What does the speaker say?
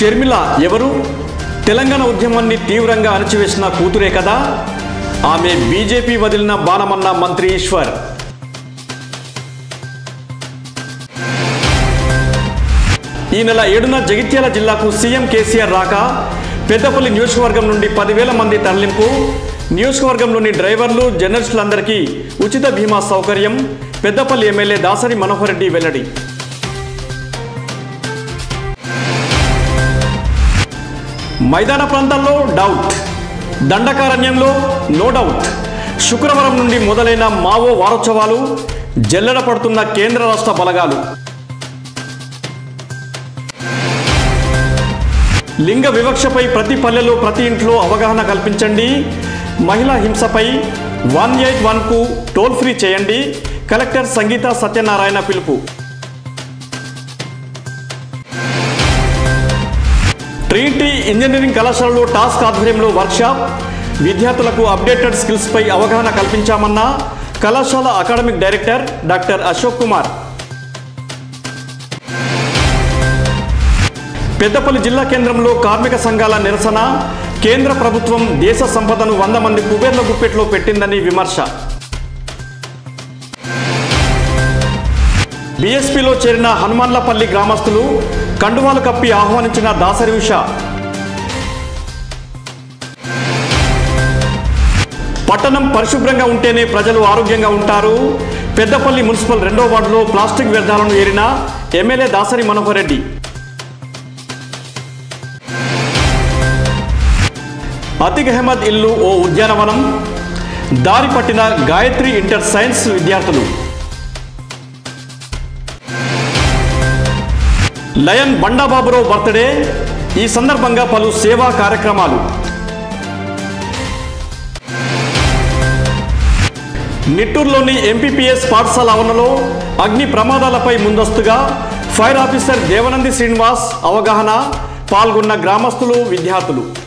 షర్మిల ఎవరు తెలంగాణ ఉద్యమాన్ని తీవ్రంగా అణచివేసిన కూతురే కదా ఆమె బీజేపీ వదిలిన బాణమన్న మంత్రి ఈశ్వర్ ఈ నెల ఏడున జగిత్యాల జిల్లాకు సీఎం కేసీఆర్ రాక పెద్దపల్లి నియోజకవర్గం నుండి పదివేల మంది తరలింపు నియోజకవర్గంలోని డ్రైవర్లు జర్నలిస్టులందరికీ ఉచిత బీమా సౌకర్యం పెద్దపల్లి ఎమ్మెల్యే దాసరి మనోహర్ రెడ్డి వెల్లడి మైదాన ప్రాంతాల్లో డౌట్ దండకారణ్యంలో నో డౌట్ శుక్రవారం నుండి మొదలైన మావో వారోత్సవాలు జల్లెడ పడుతున్న కేంద్ర రాష్ట్ర బలగాలు లింగ వివక్షపై ప్రతి పల్లెలో ప్రతి ఇంట్లో అవగాహన కల్పించండి మహిళా హింసపై వన్ ఎయిట్ వన్కు టోల్ ఫ్రీ చేయండి కలెక్టర్ సంగీత సత్యనారాయణ పిలుపు ట్రీటీ ఇంజనీరింగ్ కళాశాలలో టాస్క్ ఆధ్వర్యంలో వర్క్షాప్ విద్యార్థులకు అప్డేటెడ్ స్కిల్స్పై అవగాహన కల్పించామన్న కళాశాల academic director doctor Ashok Kumar Peddapalli జిల్లా కేంద్రంలో కార్మిక సంఘాల నిరసన కేంద్ర ప్రభుత్వం దేశ సంపదను వంద మంది కుబేర్ల గుప్పెట్లో పెట్టిందని విమర్శ బీఎస్పీలో చేరిన హనుమాన్లపల్లి గ్రామస్తులు కండువాలు కప్పి ఆహ్వానించిన దాసరి ఉష పట్టణం పరిశుభ్రంగా ఉంటేనే ప్రజలు ఆరోగ్యంగా ఉంటారు పెద్దపల్లి మున్సిపల్ రెండో వార్డులో ప్లాస్టిక్ వ్యర్థాలను ఏరిన ఎమ్మెల్యే దాసరి మనోహర్ రెడ్డి అతిక్ అహ్మద్ ఇల్లు ఓ ఉద్యానవనం దారి పట్టిన గాయత్రి ఇంటర్ సైన్స్ విద్యార్థులు లయన్ బండాబాబురావు బర్త్డే ఈ సందర్భంగా పలు సేవా కార్యక్రమాలు నిట్టూరులోని ఎంపీపీఎస్ పాఠశాల ఆవరణలో అగ్ని ప్రమాదాలపై ముందస్తుగా ఫైర్ ఆఫీసర్ దేవనంది శ్రీనివాస్ అవగాహన పాల్గొన్న గ్రామస్తులు విద్యార్థులు